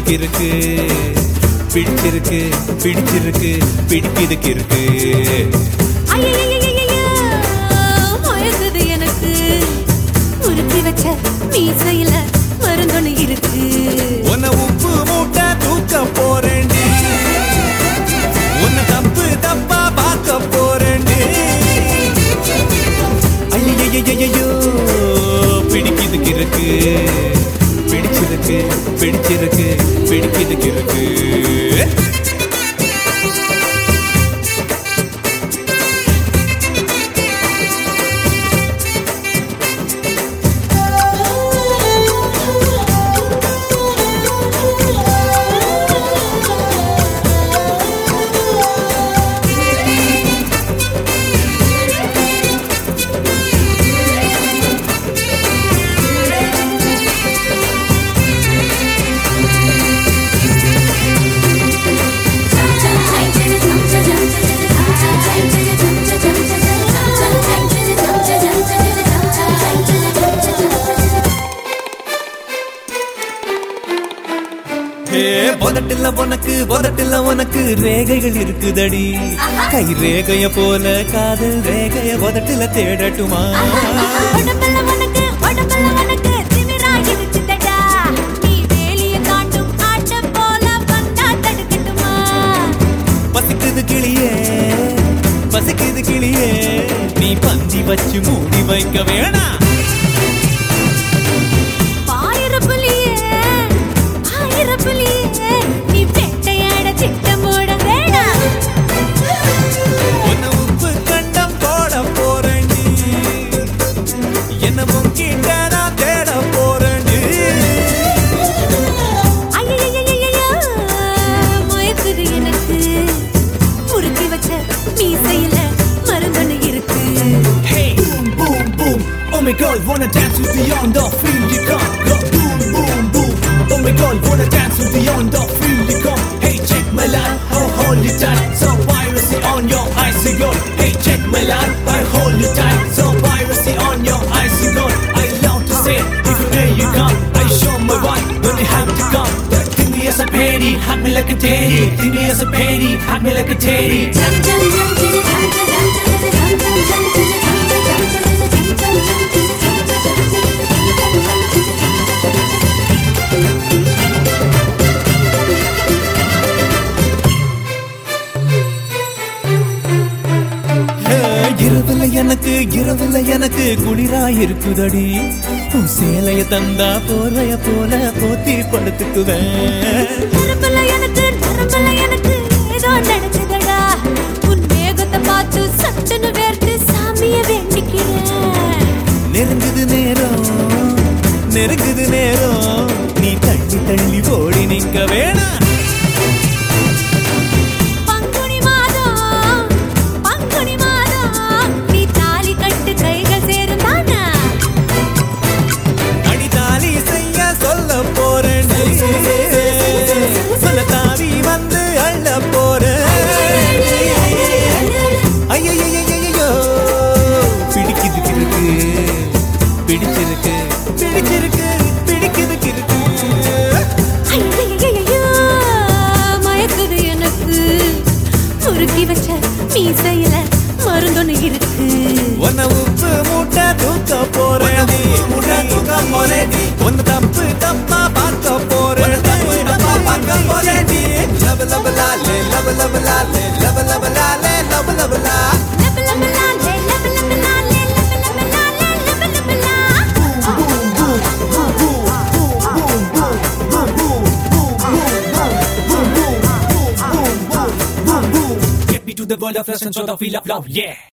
கிறுக்கு பிடிச்சிருக்கு பிடிச்சிருக்கு பிடிக்குது இருக்கு ஐயையையையையோ, மயக்குது எனக்கு உருட்டி வச்ச மீசையில மருந்தொன்னு இருக்கு உன்னை உப்பு மூட்டை தூக்க போறேன்டி உன்னை தப்பு தப்பா பார்க்க போறேன்டி ஐயையையையோ பிடிக்குது இருக்கு பிடிச்சிருக்கு பிடிச்சிருக்கு பிடிக்குது இருக்கு ஏ பொதட்டில்ல உனக்கு பொதட்டில்ல உனக்கு ரேகைகள் இருக்குதடி கை ரேகைய போல காதல் ரேகைய பொதட்டில தேடட்டுமா உடம்பெல்ல உனக்கு, உடம்பெல்ல உனக்கு திமிரா இருக்குதடா. நீ வேலிய காட்டும் ஆட்டம் போல வந்தா தடுக்கட்டுமா? பசிக்குது கிளியே பசிக்குது கிளியே நீ பந்தி வச்சு மூடி வைக்க வேணாம் பாயிரப்புலியே, ஆயிரப்புலியே, நீ வேட்டையாட திட்டம் போட வேணாம். உன்னை உப்பு கண்டம் போட போறேன்டி என்ன முங்கிட்ட நான் தேட போறேன்டி ஐயையையையையோ, மயக்குது எனக்கு. முறுக்கி வச்ச மீசையில மருந்தொன்னு இருக்கு Hey, boom, boom, boom. Oh my god, wanna dance with you on the feel you come. Go boom, boom, boom. Oh my god, wanna dance with you on the feel you come. Hey, check my line, I'll hold you tight. So piracy on your icy gold. Hey, check my line, I'll hold you tight. So piracy on your icy gold. I love to say, if you pay, you come. I show my one when you have to come. Think me as a penny, hug me like a teddy. Think me as a penny, hug me like a teddy. இரவுல எனக்கு இரவுல எனக்கு குளிரா இருக்குதடி உன் சேலைய தந்தா போர்வைய போல போத்தி படுத்துக்குவேன் நரம்புல எனக்கு நரம்புல எனக்கு ஏதோ நடக்குதடா உன் வேகத்தை பார்த்து சட்டுன்னு வேர்த்து சாமிய வேண்டிக்கிறேன் நெருங்குது நேரம் நெருங்குது நேரம் நீ தள்ளி தள்ளி ஓடி நிக்க வேணாம் பங்குனி மாதம் பங்குனி மாதம் நீ தாலி கட்டு கைகள் சேரும் தானா அடிதாலி செய்ய சொல்ல போறேன் சொல்ல தாவி வந்து அள்ள போறேன் ஐயையையையையோ பிடிக்குது கிறுக்கு பிடிச்சிருக்கு பிடிச்சிருக்கு பிடிக்குது கிறுக்கு ஐயையையையோ, மயக்குது எனக்கு முறுக்கி வச்ச மீசையில மருந்தொன்னு இருக்கு உன்னை உப்பு மூட்டை தூக்க போறேன் மூட்டை தூக்க போறேன் ஒன்னு தப்பு தப்பா பார்க்க போறேன் தப்பா பார்க்க போறேன் லவ லவ லாலே லவ லவ லாலே லவ லவ லாலே லவ லவ லா லப லப லாலே, லப லப லாலே, லப லப லாலே, லப லப லா. Get me to the world of lust and sort of feel of love, yeah.